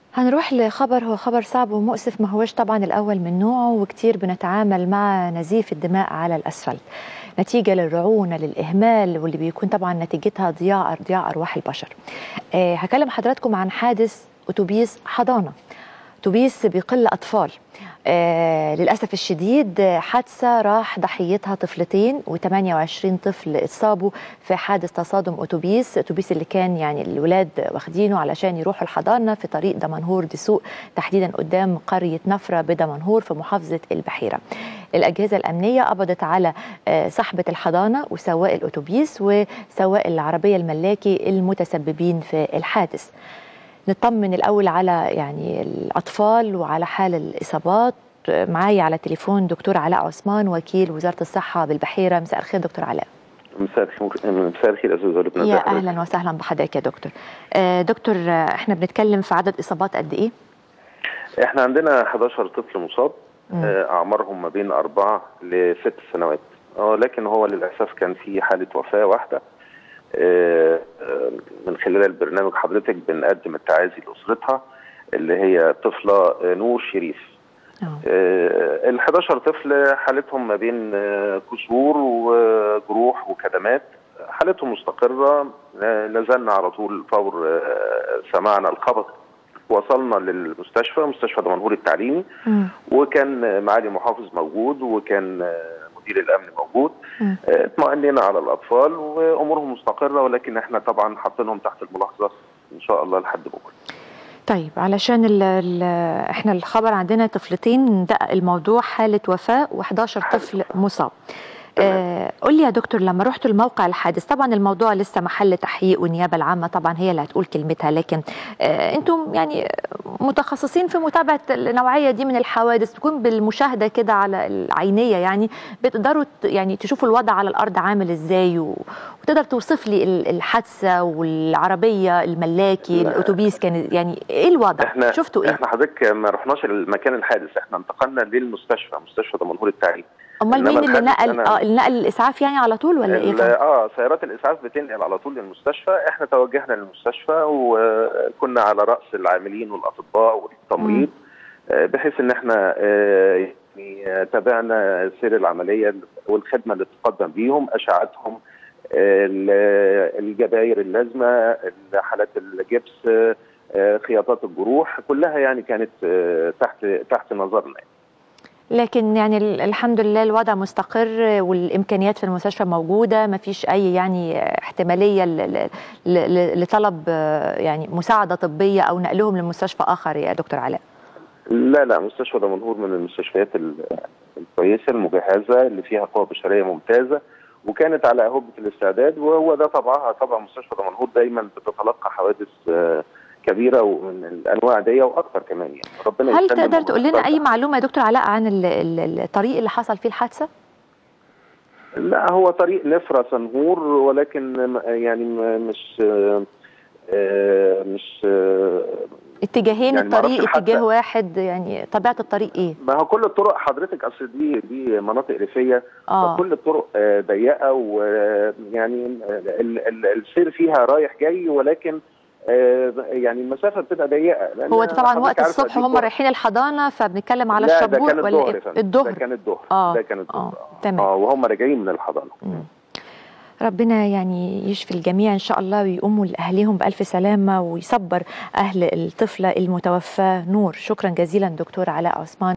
هنروح لخبر هو خبر صعب ومؤسف ما هوش طبعا الأول من نوعه وكتير بنتعامل مع نزيف الدماء على الأسفلت نتيجة للرعونة للإهمال واللي بيكون طبعا نتيجتها ضياع ضياع أرواح البشر أه هكلم حضراتكم عن حادث أتوبيس حضانة أتوبيس بيقل أطفال آه للأسف الشديد حادثة راح ضحيتها طفلتين و28 طفل اتصابوا في حادث تصادم أتوبيس أتوبيس اللي كان يعني الولاد واخدينه علشان يروحوا الحضانة في طريق دمنهور دسوق تحديدا قدام قرية نفرة بدمنهور في محافظة البحيرة الأجهزة الأمنية قبضت على آه صاحبة الحضانة وسواق الأتوبيس وسواق العربية الملاكي المتسببين في الحادث نطمن الاول على يعني الاطفال وعلى حال الاصابات معايا على التليفون دكتور علاء عثمان وكيل وزاره الصحه بالبحيره مساء الخير دكتور علاء مساء الخير مساء الخير استاذ لبنى يا اهلا وسهلا بحضرتك يا دكتور آه دكتور احنا بنتكلم في عدد اصابات قد ايه احنا عندنا 11 طفل مصاب آه اعمارهم ما بين اربعه لست سنوات اه لكن هو للاسف كان في حاله وفاه واحده من خلال البرنامج حضرتك بنقدم التعازي لاسرتها اللي هي طفله نور شريف ال 11 طفل حالتهم ما بين كسور وجروح وكدمات حالتهم مستقره نزلنا على طول فور سمعنا الخبر وصلنا للمستشفى مستشفى دمنهور التعليمي م. وكان معالي محافظ موجود وكان مدير الامن موجود اطمأنينا على الاطفال وامورهم مستقره ولكن احنا طبعا حاطينهم تحت الملاحظه ان شاء الله لحد بكره. طيب علشان ال ال احنا الخبر عندنا طفلتين ده الموضوع حاله وفاه و11 طفل مصاب. آه قول لي يا دكتور لما رحت الموقع الحادث طبعا الموضوع لسه محل تحقيق والنيابه العامه طبعا هي اللي هتقول كلمتها لكن آه انتم يعني متخصصين في متابعه النوعيه دي من الحوادث تكون بالمشاهده كده على العينيه يعني بتقدروا يعني تشوفوا الوضع على الارض عامل ازاي وتقدر توصف لي الحادثه والعربيه الملاكي الاتوبيس كان يعني ايه الوضع احنا شفتوا ايه احنا حضرتك ما رحناش المكان الحادث احنا انتقلنا للمستشفى مستشفى دمنهور التعليم امال مين اللي نقل اه اللي نقل الاسعاف يعني على طول ولا ايه اه سيارات الاسعاف بتنقل على طول للمستشفى احنا توجهنا للمستشفى وكنا على راس العاملين والاطباء والتمريض بحيث ان احنا يعني تابعنا سير العمليه والخدمه اللي تقدم بيهم اشعتهم الجباير اللازمه حالات الجبس خياطات الجروح كلها يعني كانت تحت تحت نظرنا لكن يعني الحمد لله الوضع مستقر والامكانيات في المستشفى موجوده ما فيش اي يعني احتماليه لطلب يعني مساعده طبيه او نقلهم لمستشفى اخر يا دكتور علاء لا لا مستشفى دمنهور من المستشفيات الكويسه المجهزه اللي فيها قوه بشريه ممتازه وكانت على اهبه الاستعداد وهو ده طبعها طبعا مستشفى دمنهور دايما بتتلقى حوادث كبيره ومن الانواع دي واكثر كمان يعني ربنا هل تقدر تقول لنا اي معلومه يا دكتور علاء عن الطريق اللي حصل فيه الحادثه؟ لا هو طريق نفرة سنهور ولكن يعني مش مش اتجاهين يعني الطريق اتجاه واحد يعني طبيعه الطريق ايه؟ ما هو كل الطرق حضرتك اصل دي دي مناطق ريفيه آه. فكل الطرق ضيقه ويعني السير فيها رايح جاي ولكن يعني المسافه بتبقى ضيقه هو ده طبعا وقت الصبح هم رايحين الحضانه فبنتكلم على الشبور ولا إيه؟ الظهر ده كان الظهر آه. ده كان الظهر آه. تمام اه وهم راجعين من الحضانه مم. ربنا يعني يشفي الجميع ان شاء الله ويقوموا لاهليهم بالف سلامه ويصبر اهل الطفله المتوفاه نور شكرا جزيلا دكتور علاء عثمان